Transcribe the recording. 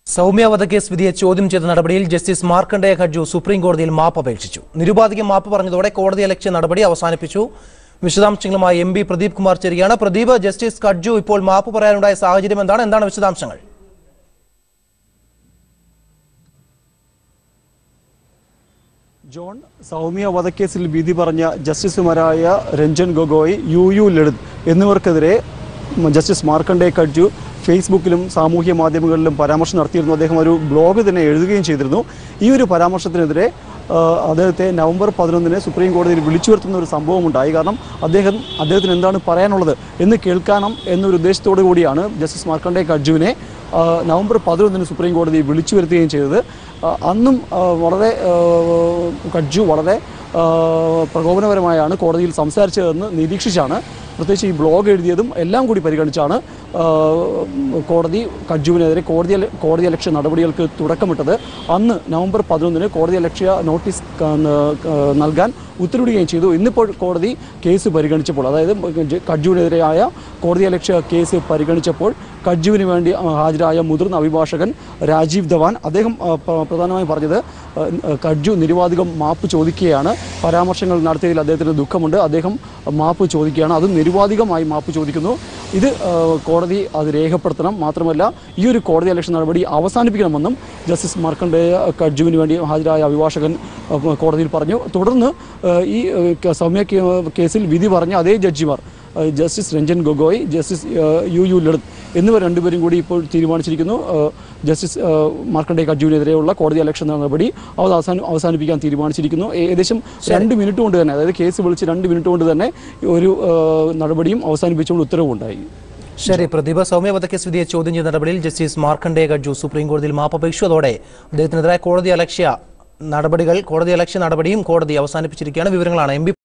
സൗമ്യ വധക്കേസ് വിധിയെ ചോദ്യം ചെയ്ത നടപടിയിൽ ജസ്റ്റിസ് മാർക്കണ്ഡേയ ഖഡ്ജു സുപ്രീം കോടതിയിൽ മാപ്പ് അപേക്ഷിച്ചു നിരുപാധികം മാപ്പ് പറഞ്ഞതോടെ കോടതി അലക്ഷ്യ നടപടി അവസാനിപ്പിച്ചു വിശദാംശങ്ങളുമായി എം പി പ്രദീപ് കുമാർ ചേരുകയാണ് പ്രദീപ് ജസ്റ്റിസ് ഖഡ്ജു ഇപ്പോൾ മാപ്പ് പറയാനുണ്ടായ സാഹചര്യം എന്താണ് എന്താണ് വിശദാംശങ്ങൾ ജോൺ സൗമ്യ വധക്കേസിൽ വിധി പറഞ്ഞ ജസ്റ്റിസുമാരായ രഞ്ജൻ ഗൊഗോയ് യു യു ലളിത് എന്നിവർക്കെതിരെ ജസ്റ്റിസ് മാർക്കണ്ഡേ കഡ്ജു ഫേസ്ബുക്കിലും സാമൂഹ്യ മാധ്യമങ്ങളിലും പരാമർശം നടത്തിയിരുന്നു അദ്ദേഹം ഒരു ബ്ലോഗ് തന്നെ എഴുതുകയും ചെയ്തിരുന്നു ഈ ഒരു പരാമർശത്തിനെതിരെ ആ, അദ്ദേഹത്തെ നവംബർ പതിനൊന്നിന് സുപ്രീം കോടതിയിൽ വിളിച്ചു വരുത്തുന്ന ഒരു സംഭവം ഉണ്ടായി കാരണം അദ്ദേഹം അദ്ദേഹത്തിന് എന്താണ് പറയാനുള്ളത് എന്ന് കേൾക്കണം എന്നൊരു ഉദ്ദേശത്തോടു കൂടിയാണ് ജസ്റ്റിസ് മാർക്കണ്ഡേ കഡ്ജുവിനെ ആ, നവംബർ പതിനൊന്നിന് സുപ്രീം കോടതി വിളിച്ചു വരുത്തുകയും ചെയ്തത് ആ, അന്നും ആ, വളരെ ആ, കഡ്ജു വളരെ ആ, പ്രകോപനപരമായാണ് കോടതിയിൽ സംസാരിച്ചതെന്ന് നിരീക്ഷിച്ചാണ് പ്രത്യേകിച്ച് ഈ ബ്ലോഗ് എഴുതിയതും എല്ലാം കൂടി പരിഗണിച്ചാണ് ആ, കോടതി കഡ്ജുവിനെതിരെ കോടതി കോടതി അലക്ഷ്യ നടപടികൾക്ക് തുടക്കമിട്ടത് അന്ന് നവംബർ പതിനൊന്നിന് കോടതി അലക്ഷ്യ നോട്ടീസ് ക- ന- ക- നൽകാൻ ഉത്തരവിടുകയും ചെയ്തു ഇന്നിപ്പോൾ കോടതി കേസ് പരിഗണിച്ചപ്പോൾ അതായത് ജ- കഡ്ജുവിനെതിരെയായ കോടതി അലക്ഷ്യ കേസ് പരിഗണിച്ചപ്പോൾ കഡ്ജുവിന് വേണ്ടി ആ, ഹാജരായ മുതിർന്ന അഭിഭാഷകൻ രാജീവ് ധവാൻ അദ്ദേഹം ആ, പ്ര- പ്രധാനമായും പറഞ്ഞത് ആ, കഡ്ജു നിരുവാധികം മാപ്പ് ചോദിക്കുകയാണ് പരാമർശങ്ങൾ നടത്തിയതിൽ അദ്ദേഹത്തിന് ദുഃഖമുണ്ട് അദ്ദേഹം മാപ്പ് ചോദിക്കുകയാണ് അതും നിരുവാധികമായി മാപ്പ് ചോദിക്കുന്നു ഇത് ആ, കോടതി അത് രേഖപ്പെടുത്തണം മാത്രമല്ല ഈ ഒരു കോടതി അലക്ഷൻ നടപടി അവസാനിപ്പിക്കണമെന്നും ജസ്റ്റിസ് മാർക്കണ്ഡേയ കഡ്ജുവിന് വേണ്ടി ഹാജരായ അഭിഭാഷകൻ ആ, കോടതിയിൽ പറഞ്ഞു തുടർന്ന് ആ, ഈ ആ, ക- സൗമ്യ കേ- കേസിൽ വിധി പറഞ്ഞ അതേ ജഡ്ജിമാർ ആ, ജസ്റ്റിസ് രഞ്ജൻ ഗൊഗോയ് ജസ്റ്റിസ് ആ, യു യു ലളിത് എന്നിവർ രണ്ടുപേരും കൂടി ഇപ്പോൾ തീരുമാനിച്ചിരിക്കുന്നു ആ, ജസ്റ്റിസ് ആ, മാർക്കണ്ഡേ കഡ്ജുവിനെതിരെയുള്ള കോടതി അലക്ഷൻ നടപടി അത് അവസാനം അവസാനിപ്പിക്കാൻ തീരുമാനിച്ചിരിക്കുന്നു ഏകദേശം രണ്ട് മിനിറ്റ് കൊണ്ട് തന്നെ അതായത് കേസ് വിളിച്ച് രണ്ട് മിനിറ്റ് കൊണ്ട് തന്നെ ഒരു ആ, നടപടിയും അവസാനിപ്പിച്ചുകൊണ്ട് ഉത്തരവുണ്ടായി ശരി പ്രദീപ് സൗമ്യ വധക്കേസ് വിധിയെ ചോദ്യം ചെയ്ത നടപടിയിൽ ജസ്റ്റിസ് മാർക്കണ്ഡേയ ഖഡ്ജു സുപ്രീം കോടതിയിൽ മാപ്പ് അപേക്ഷിച്ചു അതോടെ അദ്ദേഹത്തിനെതിരായ കോടതി അലക്ഷ്യ നടപടികൾ കോടതി അലക്ഷ്യ നടപടിയും കോടതി അവസാനിപ്പിച്ചിരിക്കുകയാണ് വിവരങ്ങളാണ് എം